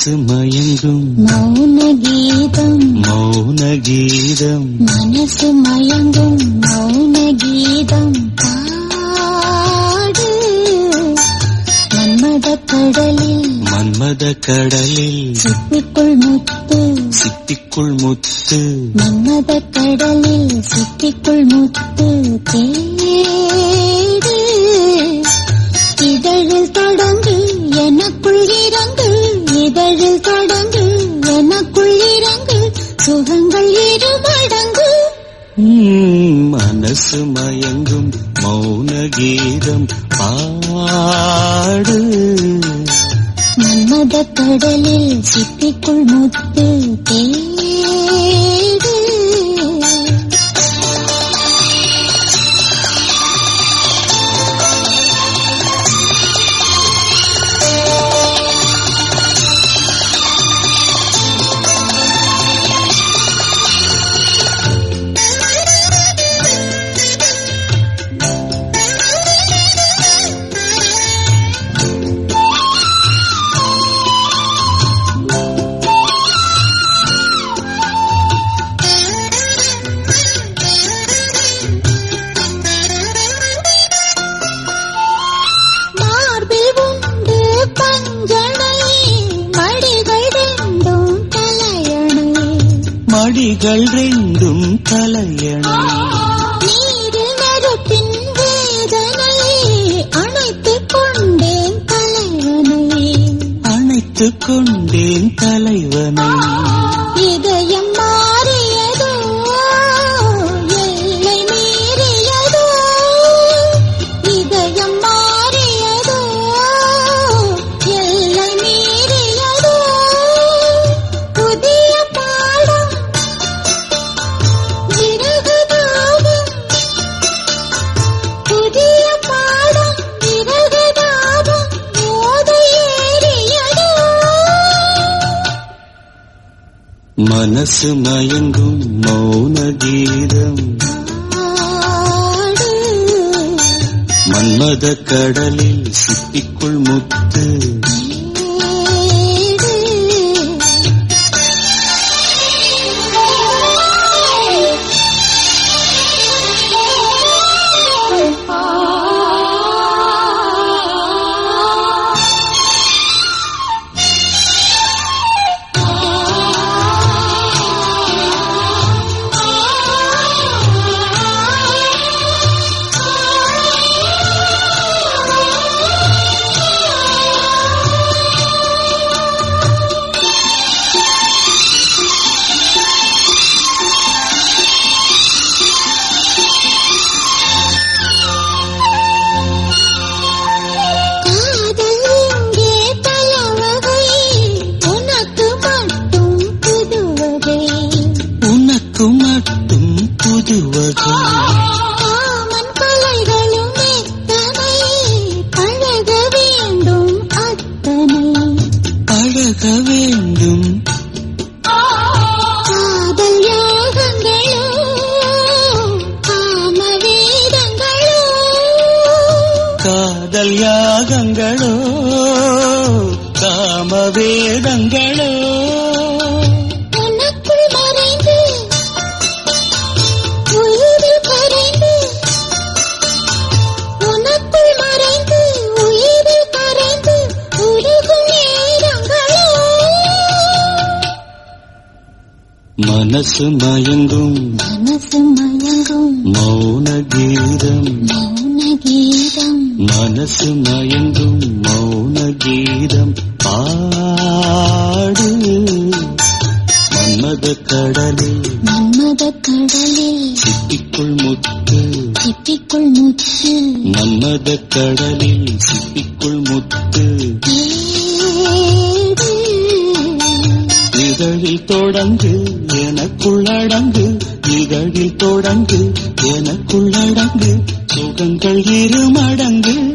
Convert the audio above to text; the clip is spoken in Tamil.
மனசு மயங்கும் மௌன கீதம் மௌன கீதம் மனசு மயங்கும் மௌன கீதம் பாடு மன்மத கடலில் மன்மத கடலில் சிப்பிக்குள் முத்து சித்திக்குள் முத்து மன்மத கடலில் சிப்பிக்குள் முத்து தேடு இதழில் தொடங்கு எனக்குள் இறங்கு இதழில் தொடங்கு எனக்குள் இறங்கு சுகங்கள் இரு மடங்கு ம், மனசு மயங்கும் மௌன கீதம் பாடு மன்மத கடலில் சிப்பிக்குள் முத்து தேடு மார்பில் உண்டு பஞ்சனை மடிகள் ரெண்டும் தலையணை மடிகள் ரெண்டும் தலையணை நீரில் நெருப்பின் வேதனை அணைத்துக் கொண்டேன் தலைவனை அணைத்துக் கொண்டேன் தலைவனை இதயம் மாறியதோ எல்லை மீறியதோ இதயம் மாறியதோ எல்லை மீறியதோ புதிய பாடம் விறகுதாபம் புதிய பாடம் விறகுதாபம் மோதை ஏறியதோ மனசு மயங்கும் மௌன கீதம் ஆடு மன்மத கடலில் சித்திக்குள் முத்து காதல் இங்கே பலவகை உனக்கு மட்டும் புதுவகை உனக்கு மட்டும் புதுவகை காமன் கலைகளும் எத்தனை பழக வேண்டும் அத்தனை பழக வேண்டும் காதல் யாகங்களோ காம வேதங்களோ காதல் யாகங்களோ காம வேதங்களோ உனக்குள் மறைந்து உயிரில் கரைந்து உனக்குள் மறைந்து உயிரில் கரைந்து உருகும் நேரங்களோ மனசு மயங்கும் மனசு மயங்கும் மௌன கீதம் மௌன கீதம் மனசு மயங்கும் மௌன கீதம் பாடு மன்மத கடலில் மன்மத கடலில் சித்திக்குள் முத்து சிப்பிக்குள் முத்து மன்மத கடலில் சித்திக்குள் முத்து தேடு இதழில் தொடங்கு எனக்குள்ளடங்கு இதழில் தொடங்கு எனக்குள்ளடங்கு சுகங்கள் இரு மடங்கு